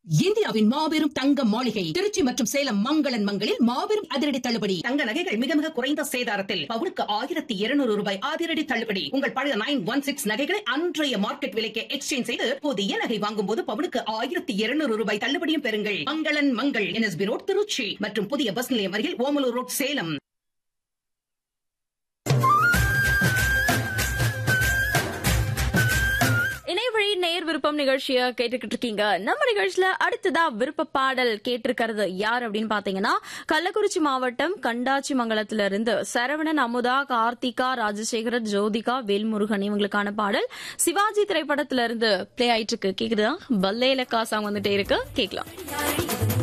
இந்தியாவின் மாபெரும் தங்க மாளிகை திருச்சி மற்றும் சேலம் மங்களன் மங்களில் மாபெரும் அதிரடி தள்ளுபடி தங்க நகைகள் மிக மிக குறைந்த சேதாரத்தில் பவுனுக்கு ஆயிரத்தி இருநூறு ரூபாய் அதிரடி தள்ளுபடி உங்கள் பழைய நைன் ஒன் சிக்ஸ் நகைகளை அன்றைய மார்க்கெட் விலைக்கு எக்ஸ்சேஞ்ச் செய்து புதிய நகை வாங்கும் போது பவுனுக்கு ஆயிரத்தி இருநூறு ரூபாய் தள்ளுபடியும் பெறுங்கள் மங்களன் மங்கள் என்எஸ்பி ரோட் திருச்சி மற்றும் புதிய பஸ் நிலையம் அருகில் ஓமலூர் ரோட் சேலம் இணையவழி நேர் விருப்பம் நிகழ்ச்சிய கேட்டுக்கிட்டு இருக்கீங்க நம்ம நிகழ்ச்சியில அடுத்ததா விருப்ப பாடல் கேட்டிருக்கிறது யார் அப்படின்னு பாத்தீங்கன்னா கள்ளக்குறிச்சி மாவட்டம் கண்டாச்சி மங்கலத்துல இருந்து சரவணன் அமுதா கார்த்திகா ராஜசேகரன் ஜோதிகா வேல்முருகன் இவங்களுக்கான பாடல் சிவாஜி திரைப்படத்துல இருந்து பிளே ஆயிட்டு இருக்கு கேக்குதா பல்லேல காசாங் வந்துட்டே இருக்கு கேட்கலாம்